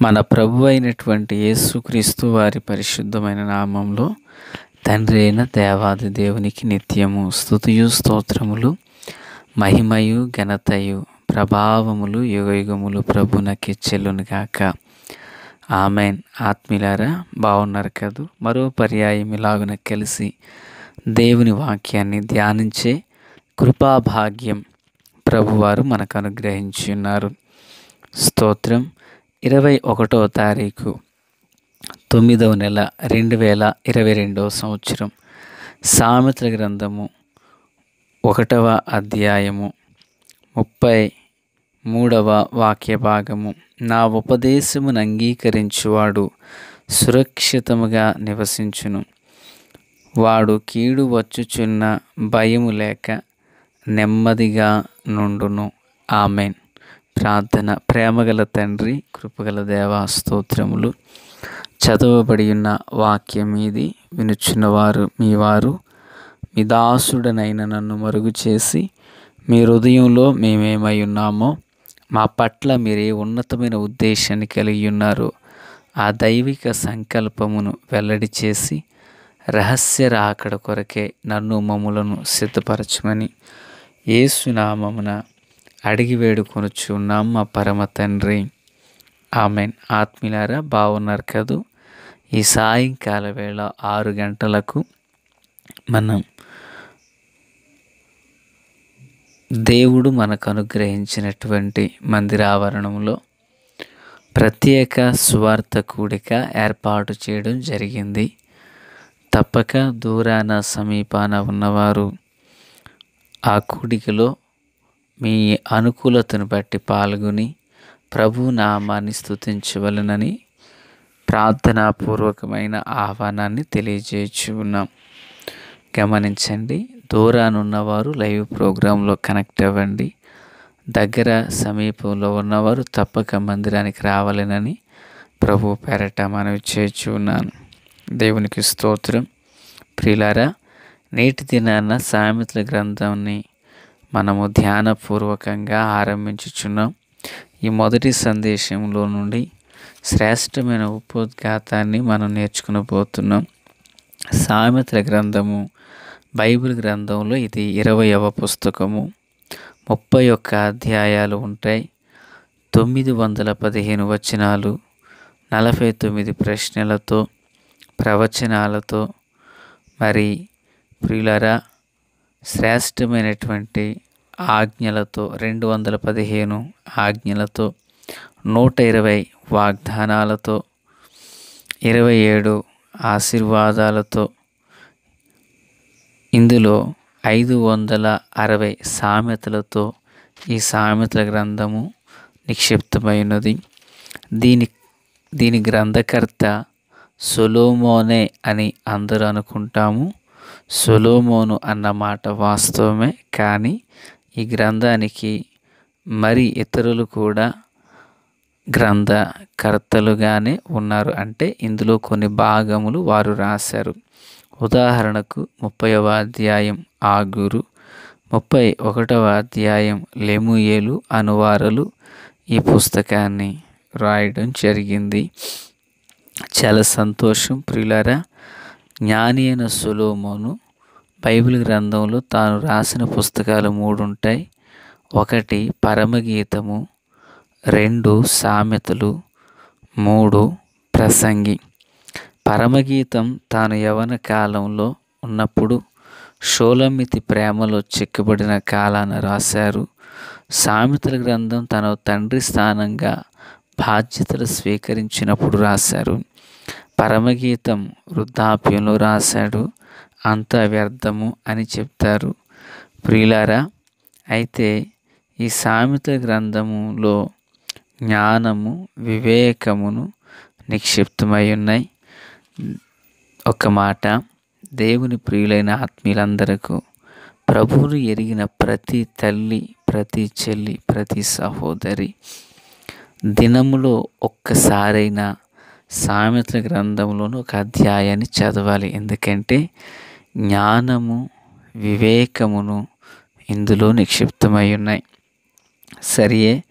మన ప్రభు అయినటువంటి యేసుక్రీస్తు వారి పరిశుద్ధమైన నామంలో తండ్రి అయిన దేవాది దేవునికి నిత్యము స్తుతియు స్తోత్రములు మహిమయు ఘనతయు ప్రభావములు యుగయుగములు ప్రభునకి చెల్లునుగాక ఆమెన్ ఆత్మీలారా బాగున్నారు కదూ మరో పర్యాయం ఇలాగున కలిసి దేవుని వాక్యాన్ని ధ్యానించే కృపాభాగ్యం ప్రభువారు మనకు అనుగ్రహించి ఉన్నారు స్తోత్రం ఇరవై ఒకటో తారీఖు తొమ్మిదవ నెల రెండు వేల ఇరవై రెండవ సంవత్సరం సామెతల గ్రంథము ఒకటవ అధ్యాయము ముప్పై మూడవ వాక్య భాగము నా ఉపదేశమును అంగీకరించువాడు సురక్షితముగా నివసించును వాడు కీడు వచ్చుచున్న భయము లేక నెమ్మదిగా నుండును ఆమెన్ ప్రార్థన ప్రేమగల తండ్రి కృపగల దేవా స్తోత్రములు చదవబడి ఉన్న వాక్యం మీది వినుచున్నవారు మీ వారు మీ దాసుడనైన నన్ను మరుగు చేసి మీ హృదయంలో మేమేమై ఉన్నామో మా పట్ల మీరే ఉన్నతమైన ఉద్దేశాన్ని కలిగి ఉన్నారు ఆ దైవిక సంకల్పమును వెల్లడి చేసి రహస్య రాకడ కొరకే నన్ను మమ్ములను సిద్ధపరచమని ఏసునామమున అడిగి వేడుకొనుచు ఉన్నాం మా పరమ తండ్రి ఆమెన్ ఆత్మీలారా బాగున్నారు కదూ ఈ సాయంకాల వేళ ఆరు గంటలకు మనం దేవుడు మనకు అనుగ్రహించినటువంటి మందిరావరణంలో ప్రత్యేక స్వార్థ కూడిక ఏర్పాటు చేయడం జరిగింది తప్పక దూరాన సమీపాన ఉన్నవారు ఆ కూడికలో మీ అనుకూలతను బట్టి పాల్గొని ప్రభు నామాన్ని స్థుతించవలనని ప్రార్థనాపూర్వకమైన ఆహ్వానాన్ని తెలియజేయచ్చు ఉన్నాం గమనించండి దూరానున్నవారు లైవ్ ప్రోగ్రాంలో కనెక్ట్ అవ్వండి దగ్గర సమీపంలో ఉన్నవారు తప్పక మందిరానికి రావాలనని ప్రభు పేరట మనవి చేర్చి ఉన్నాను దేవునికి స్తోత్రం ప్రియులారా నేటి దినాన సామెతల గ్రంథాన్ని మనము ధ్యానపూర్వకంగా ఆరంభించుచున్నాం ఈ మొదటి సందేశంలో నుండి శ్రేష్టమైన ఉపోద్ఘాతాన్ని మనం నేర్చుకునబోతున్నాం సామెతల గ్రంథము బైబిల్ గ్రంథంలో ఇది ఇరవయవ పుస్తకము ముప్పై ఒక్క అధ్యాయాలు ఉంటాయి తొమ్మిది వందల పదిహేను వచనాలు నలభై తొమ్మిది ప్రశ్నలతో ప్రవచనాలతో మరి ప్రియులరా శ్రేష్టమైనటువంటి ఆజ్ఞలతో రెండు వందల పదిహేను ఆజ్ఞలతో నూట ఇరవై వాగ్దానాలతో ఇరవై ఏడు ఆశీర్వాదాలతో ఇందులో ఐదు వందల అరవై సామెతలతో ఈ సామెతల గ్రంథము నిక్షిప్తమైనది దీని దీని గ్రంథకర్త సొలోమోనే అని అందరూ అనుకుంటాము సొలోమోను అన్న మాట వాస్తవమే కానీ ఈ గ్రంథానికి మరి ఇతరులు కూడా గ్రంథకర్తలుగానే ఉన్నారు అంటే ఇందులో కొన్ని భాగములు వారు రాశారు ఉదాహరణకు ముప్పైవ అధ్యాయం ఆగురు ముప్పై ఒకటవ అధ్యాయం లెముయేలు అనువారలు ఈ పుస్తకాన్ని రాయడం జరిగింది చాలా సంతోషం ప్రియులారా జ్ఞాని అయిన సులోమోను బైబిల్ గ్రంథంలో తాను రాసిన పుస్తకాలు మూడు ఉంటాయి ఒకటి పరమగీతము రెండు సామెతలు మూడు ప్రసంగి పరమగీతం తాను యవన కాలంలో ఉన్నప్పుడు షోలమితి ప్రేమలో చిక్కబడిన కాలాన రాశారు సామెతల గ్రంథం తన తండ్రి స్థానంగా బాధ్యతలు స్వీకరించినప్పుడు రాశారు పరమగీతం వృద్ధాప్యంలో రాశాడు అంత వ్యర్థము అని చెప్తారు ప్రియులారా అయితే ఈ సామెత గ్రంథములో జ్ఞానము వివేకమును నిక్షిప్తమై ఉన్నాయి ఒక మాట దేవుని ప్రియులైన ఆత్మీయులందరకు ప్రభువును ఎరిగిన ప్రతి తల్లి ప్రతి చెల్లి ప్రతి సహోదరి దినములో ఒక్కసారైనా సామెతల గ్రంథంలోని ఒక అధ్యాయాన్ని చదవాలి ఎందుకంటే జ్ఞానము వివేకమును ఇందులో నిక్షిప్తమై ఉన్నాయి సరియే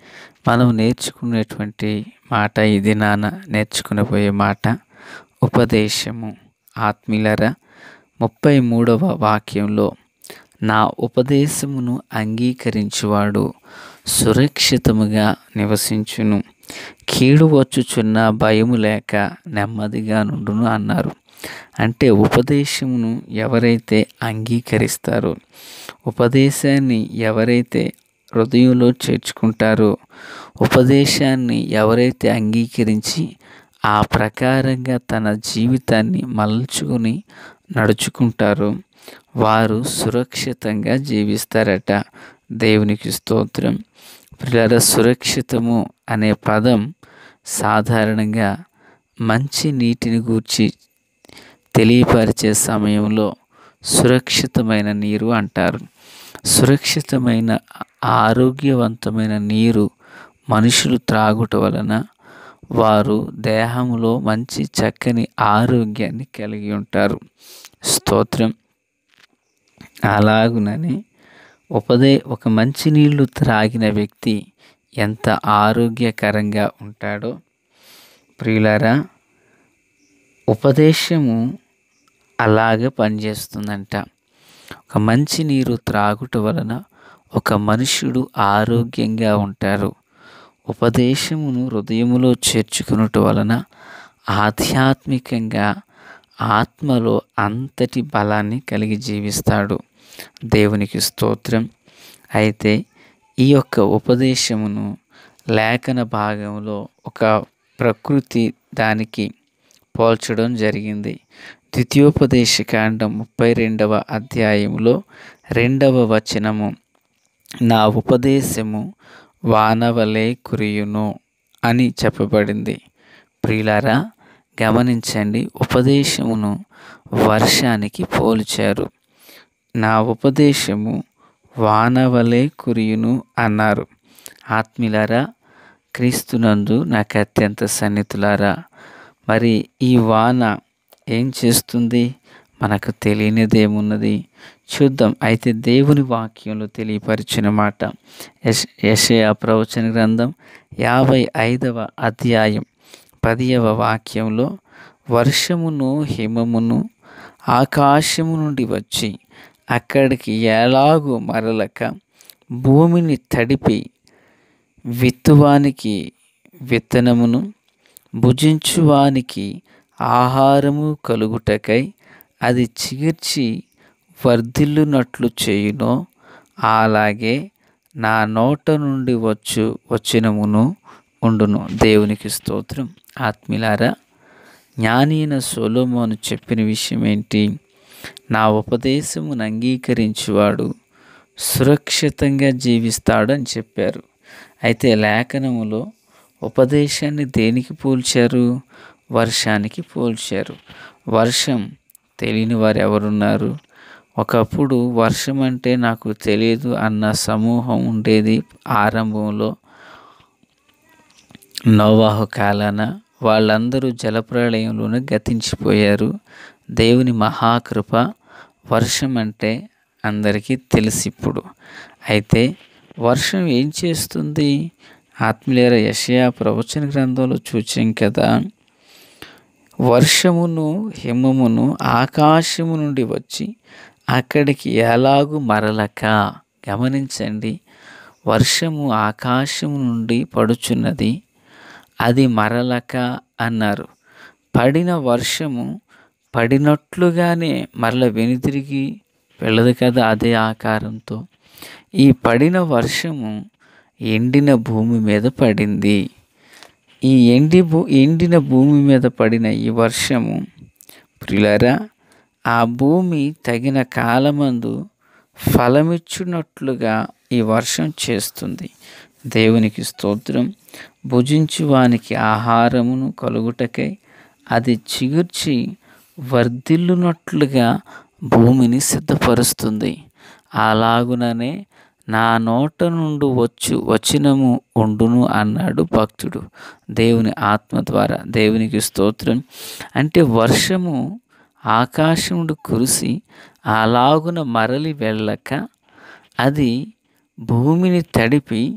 మనం నేర్చుకునేటువంటి మాట ఇది నాన్న నేర్చుకునిపోయే మాట ఉపదేశము ఆత్మీయులరా ముప్పై మూడవ వాక్యంలో నా ఉపదేశమును అంగీకరించువాడు సురక్షితముగా నివసించును కీడు వచ్చుచున్న భయము లేక నెమ్మదిగా నుండును అన్నారు అంటే ఉపదేశమును ఎవరైతే అంగీకరిస్తారో ఉపదేశాన్ని ఎవరైతే హృదయంలో చేర్చుకుంటారో ఉపదేశాన్ని ఎవరైతే అంగీకరించి ఆ ప్రకారంగా తన జీవితాన్ని మలుచుకుని నడుచుకుంటారో వారు సురక్షితంగా జీవిస్తారట దేవునికి స్తోత్రం పిల్లల సురక్షితము అనే పదం సాధారణంగా మంచి నీటిని గూర్చి తెలియపరిచే సమయంలో సురక్షితమైన నీరు అంటారు సురక్షితమైన ఆరోగ్యవంతమైన నీరు మనుషులు త్రాగుట వలన వారు దేహంలో మంచి చక్కని ఆరోగ్యాన్ని కలిగి ఉంటారు స్తోత్రం అలాగునని ఉపదే ఒక మంచి నీళ్లు త్రాగిన వ్యక్తి ఎంత ఆరోగ్యకరంగా ఉంటాడో ప్రియులారా ఉపదేశము అలాగే పనిచేస్తుందంట ఒక మంచి నీరు త్రాగుట వలన ఒక మనుష్యుడు ఆరోగ్యంగా ఉంటారు ఉపదేశమును హృదయములో చేర్చుకునుట వలన ఆధ్యాత్మికంగా ఆత్మలో అంతటి బలాన్ని కలిగి జీవిస్తాడు దేవునికి స్తోత్రం అయితే ఈ యొక్క ఉపదేశమును లేఖన భాగంలో ఒక ప్రకృతి దానికి పోల్చడం జరిగింది ద్వితీయోపదేశ కాండం ముప్పై రెండవ అధ్యాయంలో రెండవ వచనము నా ఉపదేశము వానవలే కురియును అని చెప్పబడింది ప్రియులారా గమనించండి ఉపదేశమును వర్షానికి పోల్చారు నా ఉపదేశము వానవలే కురియును అన్నారు ఆత్మీలారా క్రీస్తునందు నాకు అత్యంత సన్నిహితులారా మరి ఈ వాన ఏం చేస్తుంది మనకు తెలియనిదేమున్నది చూద్దాం అయితే దేవుని వాక్యంలో తెలియపరిచిన మాట యశ యషయా ప్రవచన గ్రంథం యాభై ఐదవ అధ్యాయం పదియవ వాక్యంలో వర్షమును హిమమును ఆకాశము నుండి వచ్చి అక్కడికి ఎలాగూ మరలక భూమిని తడిపి విత్తువానికి విత్తనమును భుజించువానికి ఆహారము కలుగుటకై అది చిగిర్చి వర్ధిల్లునట్లు చేయునో అలాగే నా నోట నుండి వచ్చు వచ్చినమును ఉండును దేవునికి స్తోత్రం ఆత్మీలారా జ్ఞానీన సొలోమోను చెప్పిన విషయం ఏంటి నా ఉపదేశమును అంగీకరించువాడు సురక్షితంగా జీవిస్తాడు అని చెప్పారు అయితే లేఖనములో ఉపదేశాన్ని దేనికి పోల్చారు వర్షానికి పోల్చారు వర్షం తెలియని వారు ఎవరున్నారు ఒకప్పుడు వర్షం అంటే నాకు తెలియదు అన్న సమూహం ఉండేది ఆరంభంలో నోవాహు కాలాన వాళ్ళందరూ జలప్రళయంలోనే గతించిపోయారు దేవుని మహాకృప వర్షం అంటే అందరికీ తెలిసి ఇప్పుడు అయితే వర్షం ఏం చేస్తుంది ఆత్మీయుల యషయా ప్రవచన గ్రంథంలో చూచాం కదా వర్షమును హిమమును ఆకాశము నుండి వచ్చి అక్కడికి ఎలాగూ మరలక గమనించండి వర్షము ఆకాశము నుండి పడుచున్నది అది మరలక అన్నారు పడిన వర్షము పడినట్లుగానే మరల వెనుతిరిగి వెళ్ళదు కదా అదే ఆకారంతో ఈ పడిన వర్షము ఎండిన భూమి మీద పడింది ఈ ఎండి భూ ఎండిన భూమి మీద పడిన ఈ వర్షము ప్రిలరా ఆ భూమి తగిన కాలమందు ఫలమిచ్చునట్లుగా ఈ వర్షం చేస్తుంది దేవునికి స్తోత్రం భుజించువానికి ఆహారమును కలుగుటకై అది చిగుర్చి వర్ధిల్లునట్లుగా భూమిని సిద్ధపరుస్తుంది అలాగుననే నా నోట నుండి వచ్చు వచనము ఉండును అన్నాడు భక్తుడు దేవుని ఆత్మ ద్వారా దేవునికి స్తోత్రం అంటే వర్షము ఆకాశముడు కురిసి అలాగున మరలి వెళ్ళక అది భూమిని తడిపి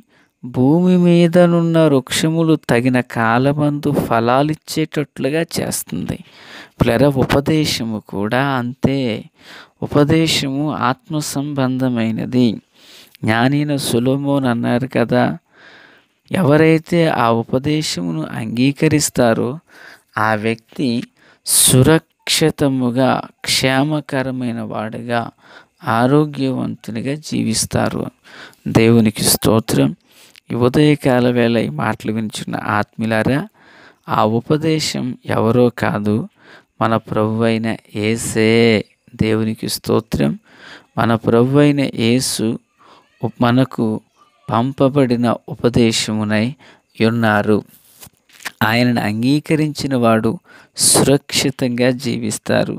భూమి మీదనున్న వృక్షములు తగిన కాలమందు ఫలాలిచ్చేటట్లుగా చేస్తుంది పిల్లర ఉపదేశము కూడా అంతే ఉపదేశము ఆత్మ సంబంధమైనది జ్ఞానైన సులోమోన్ అన్నారు కదా ఎవరైతే ఆ ఉపదేశమును అంగీకరిస్తారో ఆ వ్యక్తి సురక్షితముగా క్షేమకరమైన వాడుగా ఆరోగ్యవంతునిగా జీవిస్తారు దేవునికి స్తోత్రం ఈ ఉదయకాల వేళ ఈ మాటలు వినిచున్న ఆత్మీయులారా ఆ ఉపదేశం ఎవరో కాదు మన ప్రభు అయిన ఏసే దేవునికి స్తోత్రం మన ప్రభు అయిన యేసు మనకు పంపబడిన ఉపదేశమునై ఉన్నారు ఆయనను అంగీకరించిన వాడు సురక్షితంగా జీవిస్తారు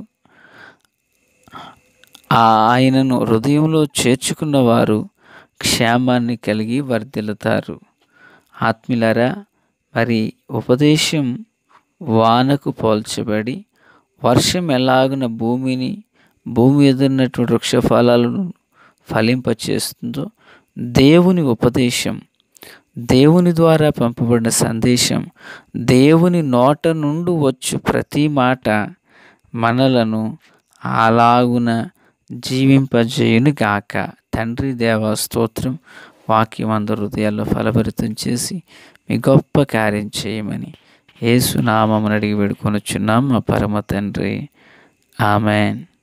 ఆ ఆయనను హృదయంలో చేర్చుకున్న వారు క్షేమాన్ని కలిగి వర్ధిల్లుతారు ఆత్మీయులారా మరి ఉపదేశం వానకు పోల్చబడి వర్షం ఎలాగున భూమిని భూమి ఎదురున్నటువంటి వృక్షఫలాలను ఫలింపచేస్తుందో దేవుని ఉపదేశం దేవుని ద్వారా పంపబడిన సందేశం దేవుని నోట నుండి వచ్చు ప్రతి మాట మనలను అలాగున జీవింపజేయును గాక తండ్రి దేవ స్తోత్రం వాక్యం అందరు హృదయాల్లో ఫలభరితం చేసి మీ గొప్ప కార్యం చేయమని ఏసునామని అడిగి వేడుకొనుచున్నాం మా పరమ తండ్రి ఆమెన్